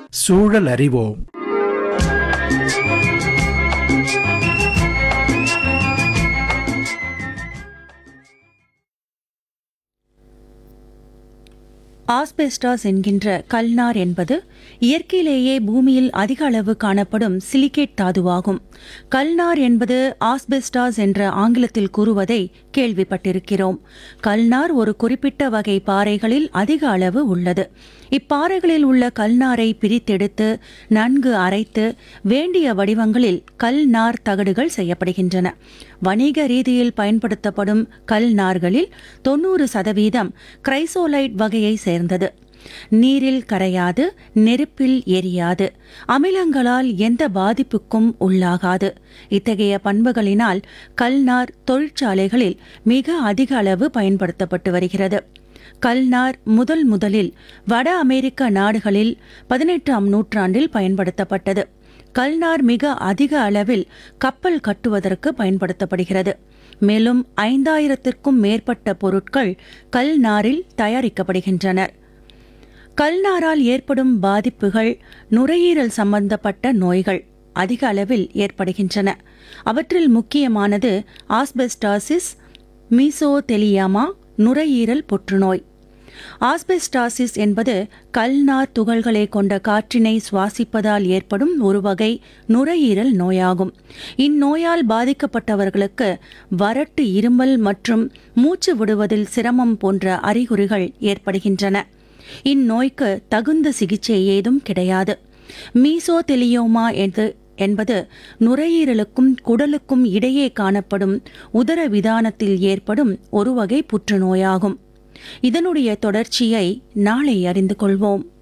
சூழல் அறிவோம் ஆஸ்பெஸ்டாஸ் என்கின்ற கல்நார் என்பது இயற்கையிலேயே பூமியில் அதிக அளவு காணப்படும் சிலிகேட் தாதுவாகும் கல்நார் என்பது ஆஸ்பெஸ்டாஸ் என்ற ஆங்கிலத்தில் கூறுவதை கேள்விப்பட்டிருக்கிறோம் கல்நார் ஒரு குறிப்பிட்ட வகை பாறைகளில் அதிக அளவு உள்ளது இப்பாறைகளில் உள்ள கல்நாரை பிரித்தெடுத்து நன்கு அரைத்து வேண்டிய வடிவங்களில் கல்நார் தகடுகள் செய்யப்படுகின்றன வணிக ரீதியில் பயன்படுத்தப்படும் கல்நார்களில் தொண்ணூறு சதவீதம் கிரைசோலைட் வகையை சேர்ந்தது நீரில் கரையாது நெருப்பில் எரியாது அமிலங்களால் எந்த பாதிப்புக்கும் உள்ளாகாது இத்தகைய பண்புகளினால் கல்நார் தொழிற்சாலைகளில் மிக அதிக அளவு பயன்படுத்தப்பட்டு வருகிறது கல்நார் முதல் முதலில் வட அமெரிக்க நாடுகளில் பதினெட்டாம் நூற்றாண்டில் பயன்படுத்தப்பட்டது கல்நார் மிக அதிக அளவில் கப்பல் கட்டுவதற்கு பயன்படுத்தப்படுகிறது மேலும் ஐந்தாயிரத்திற்கும் மேற்பட்ட பொருட்கள் கல்நாரில் தயாரிக்கப்படுகின்றன கல்நாரால் ஏற்படும் பாதிப்புகள் நுரையீரல் சம்பந்தப்பட்ட நோய்கள் அதிக அளவில் ஏற்படுகின்றன அவற்றில் முக்கியமானது ஆஸ்பெஸ்டாசிஸ் மீசோதெலியாமா நுரையீரல் புற்றுநோய் ஆஸ்பெஸ்டாசிஸ் என்பது கல்நார் துகள்களை கொண்ட காற்றினை சுவாசிப்பதால் ஏற்படும் ஒரு வகை நுரையீரல் நோயாகும் இந்நோயால் பாதிக்கப்பட்டவர்களுக்கு வறட்டு இருமல் மற்றும் மூச்சு விடுவதில் சிரமம் போன்ற அறிகுறிகள் ஏற்படுகின்றன இந்நோய்க்கு தகுந்த சிகிச்சை ஏதும் கிடையாது மீசோதெலியோமா என்று என்பது நுரையீரலுக்கும் குடலுக்கும் இடையே காணப்படும் உதர விதானத்தில் ஏற்படும் ஒரு வகை புற்றுநோயாகும் இதனுடைய தொடர்ச்சியை நாளை அறிந்து கொள்வோம்